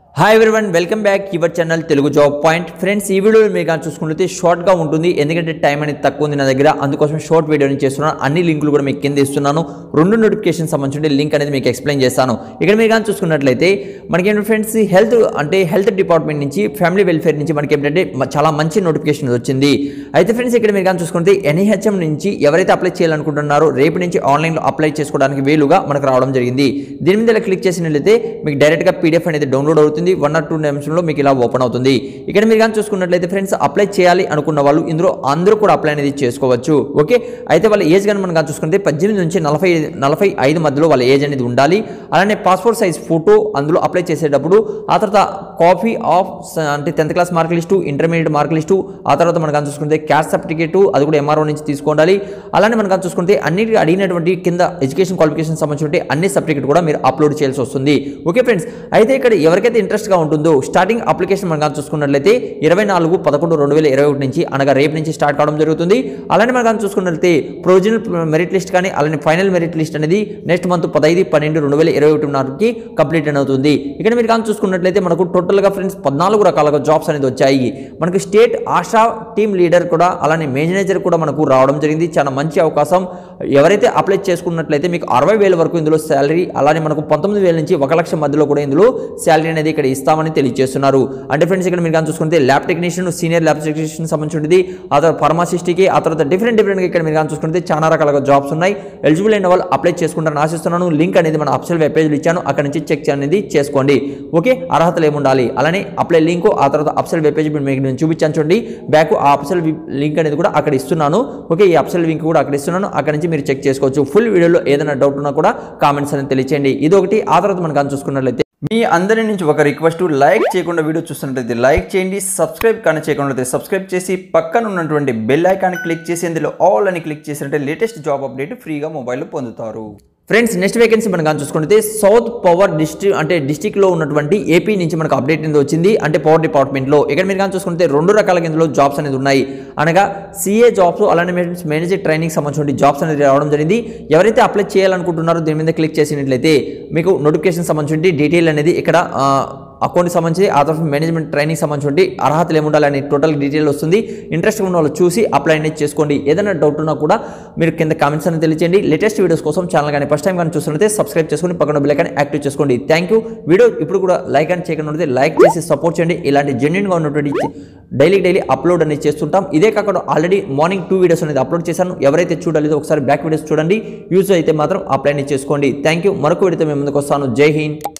hi everyone welcome back your channel Telugu job point friends ఈ video మీరు కానీ చూసుకుంటే షార్ట్గా ఉంటుంది ఎందుకంటే టైం అనేది తక్కువ ఉంది నా దగ్గర అందుకోసం షార్ట్ వీడియోని చేస్తున్నాను అన్ని లింకులు కూడా మీకు కింద ఇస్తున్నాను రెండు నోటిఫికేషన్ సంబంధించిన లింక్ అనేది మీకు ఎక్స్ప్లెయిన్ చేస్తాను ఇక్కడ మీరు కానీ చూసుకున్నట్లయితే మనకి ఏంటంటే ఫ్రెండ్స్ హెల్త్ అంటే హెల్త్ డిపార్ట్మెంట్ నుంచి ఫ్యామిలీ వెల్ఫేర్ నుంచి మనకి ఏంటంటే మ- చాలా మంచి నోటిఫికేషన్ వచ్చింది అయితే ఫ్రెండ్స్ ఇక్కడ మీరు కానీ చూసుకుంటే ఎన్హెచ్ఎం నుంచి ఎవరైతే అప్లై చేయాలనుకుంటున్నారో రేపు నుంచి ఆన్లైన్లో అప్లై చేసుకోవడానికి వీలుగా మనకు రావడం జరిగింది దీని మీద ఇలా క్లిక్ చేసినట్లయితే మీకు డైరెక్ట్గా పీడిఎఫ్ అనేది డౌన్లోడ్ అవుతుంది వన్ ఆర్ టూ నిమిషంలో మీకు ఇలా ఓపెన్ అవుతుంది ఇక్కడ మీరు కానీ చూసుకున్నట్లయితే ఫ్రెండ్స్ అప్లై చేయాలి అనుకున్న వాళ్ళు ఇందులో అందరూ కూడా అప్లై అనేది చేసుకోవచ్చు ఓకే అయితే వాళ్ళ ఏజ్ కానీ మనం కానీ చూసుకుంటే పద్దెనిమిది నుంచి నలభై నలభై ఐదు మధ్యలో వాళ్ళ ఏజ్ అనేది ఉండాలి అలానే పాస్పోర్ట్ సైజ్ ఫోటో అందులో అప్లై చేసేటప్పుడు ఆ తర్వాత కాపీ ఆఫ్ స- అంటే tenth class mark list intermediate mark list ఆ తర్వాత మనం కానీ చూసుకుంటే క్యాస్ట్ సర్టిఫికేట్ అది కూడా ఎంఆర్ఓ నుంచి తీసుకోవాలి అలానే మనం కానీ చూసుకుంటే అన్నిటికీ అడిగినటువంటి కింద ఎడ్యుకేషన్ క్వాలిఫికేషన్ సంబంధించి అన్ని సర్టిఫికేట్ కూడా మీరు అప్లోడ్ చేయాల్సి వస్తుంది ఓకే ఫ్రెండ్స్ అయితే ఇక్కడ ఎవరికైతే ఇంట్రెస్ట్గా ఉంటుందో స్టార్టింగ్ అప్లికేషన్ మనం కానీ చూసుకున్నట్లయితే ఇరవై నాలుగు పదకొండు రెండు వేల ఇరవై ఒకటి నుంచి అనగా రేపు నుంచి స్టార్ట్ కావడం జరుగుతుంది అలానే మనం కానీ చూసుకున్నట్లయితే ప్రొవిజనల్ మెరిట్ లిస్ట్ కానీ అలానే ఫైనల్ మెరిట్ లిస్ట్ అనేది నెక్స్ట్ మంత్ పదహైదు పన్నెండు రెండు వేల ఇరవై ఒకటి నాటికి కంప్లీట్ అవుతుంది ఇక్కడ మీరు కానీ చూసుకున్నట్లయితే మనకు టోటల్గా ఫ్రెండ్స్ పద్నాలుగు రకాలుగా జాబ్స్ అనేది వచ్చాయి మనకు స్టేట్ ఆశా టీమ్ లీడర్ కూడా అలానే మేనేజర్ కూడా మనకు రావడం జరిగింది చాలా మంచి అవకాశం ఎవరైతే అప్లై చేసుకున్నట్లయితే మీకు అరవై వేల వరకు ఇందులో శాలరీ అలానే మనకు పంతొమ్మిది వేల నుంచి ఒక లక్ష మధ్యలో కూడా ఇందులో శాలరీ అనేది ఇక్కడ ఇస్తామని తెలియజేస్తున్నారు అంటే ఫ్రెండ్స్ ఇక్కడ మీరు కానీ చూసుకుంటే lab technician senior lab technician సంబంధించింది ఆ తర్వాత ఫార్మాసిస్ట్కి ఆ తర్వాత డిఫరెంట్ డిఫరెంట్గా ఇక్కడ మీరు కానీ చూసుకుంటే చాలా రకాలుగా జాబ్స్ ఉన్నాయి ఎలిజిబుల్ అయిన వాళ్ళు అప్లై చేసుకుంటారని ఆశిస్తున్నాను లింక్ అనేది మన అఫ్సల్ వెబ్ పేజ్లో ఇచ్చాను అక్కడ నుంచి చెక్ అనేది చేసుకోండి ఓకే అర్హతలు ఏముండాలి అలానే అప్లై లింక్ ఆ తర్వాత అప్సల్ వెబ్ పేజ్ ఇప్పుడు మీకు నేను చూపించాను చూడండి బ్యాక్ ఆ అప్సల్ లింక్ అనేది కూడా అక్కడ ఇస్తున్నాను ఓకే ఈ అప్సల్ లింక్ కూడా అక్కడ ఇస్తున్నాను అక్కడ నుంచి మీరు చెక్ చేసుకోవచ్చు ఫుల్ వీడియోలో ఏదైనా డౌట్ ఉన్నా కూడా కామెంట్స్ అనేది తెలియచేయండి ఇది ఒకటి ఆ తర్వాత మనం కానీ చూసుకున్నట్లయితే మీ అందరి నుంచి ఒక రిక్వెస్ట్ లైక్ చేయకుండా వీడియో చూస్తున్నట్లయితే లైక్ చేయండి సబ్స్క్రైబ్ కానీ చేయకుండా సబ్స్క్రైబ్ చేసి పక్కన ఉన్నటువంటి బెల్ ఐకాన్ క్లిక్ చేసి అందులో ఆల్ అని క్లిక్ చేసినట్టే లేటెస్ట్ జాబ్ అప్డేట్ ఫ్రీగా మొబైల్లో పొందుతారు ఫ్రెండ్స్ నెక్స్ట్ వేకెన్సీ మనం కానీ చూసుకుంటే సౌత్ పవర్ డిస్ట్రిక్ట్ అంటే డిస్టిక్లో ఉన్నటువంటి ఏపీ నుంచి మనకు అప్డేట్ అనేది వచ్చింది అంటే పవర్ డిపార్ట్మెంట్లో ఇక్కడ మీరు కానీ చూసుకుంటే రెండు రకాల ఇందులో జాబ్స్ అనేది ఉన్నాయి అనగా సిఏ జాబ్స్ అలానే మేనేజర్ ట్రైనింగ్ సంబంధించిన జాబ్స్ అనేది రావడం జరిగింది ఎవరైతే అప్లై చేయాలనుకుంటున్నారో దీని మీద క్లిక్ చేసినట్లయితే మీకు నోటిఫికేషన్ సంబంధించి డీటెయిల్ అనేది ఇక్కడ ఆ, అకౌంట్కి సంబంధించి ఆ తర్వాత మేనేజ్మెంట్ ట్రైనింగ్ సంబంధించి అర్హతలు ఏముండాలని టోటల్ డీటెయిల్ వస్తుంది ఇంట్రెస్ట్ ఉన్న వాళ్ళు చూసి అప్లై అనేది చేసుకోండి ఏదైనా డౌట్ ఉన్నా కూడా మీరు కింద కామెంట్స్ అని తెలియజేయండి లేటెస్ట్ వీడియోస్ కోసం ఛానల్ కానీ ఫస్ట్ టైం కానీ చూస్తున్నట్లయితే సబ్స్క్రైబ్ చేసుకొని పక్కన బిల్ కానీ యాక్టివ్ చేసుకోండి థ్యాంక్ యూ వీడియో ఇప్పుడు కూడా లైక్ అని చేయకుండా ఉంటే లైక్ చేసి సపోర్ట్ చేయండి ఇలాంటి జెన్యున్గా ఉన్నటువంటి డైలీ డైలీ అప్లోడ్ అనేది చేస్తుంటాం ఇదే కాకుండా ఆల్రెడీ మార్నింగ్ టూ వీడియోస్ అనేది అప్లోడ్ చేశాను ఎవరైతే చూడలేదో ఒకసారి బ్యాక్ వీడియోస్ చూడండి యూజ్ అయితే మాత్రం అప్లై అనేది చేసుకోండి థ్యాంక్ యూ మరొక వీడియోతో మేము ముందుకు వస్తాను జై హింద్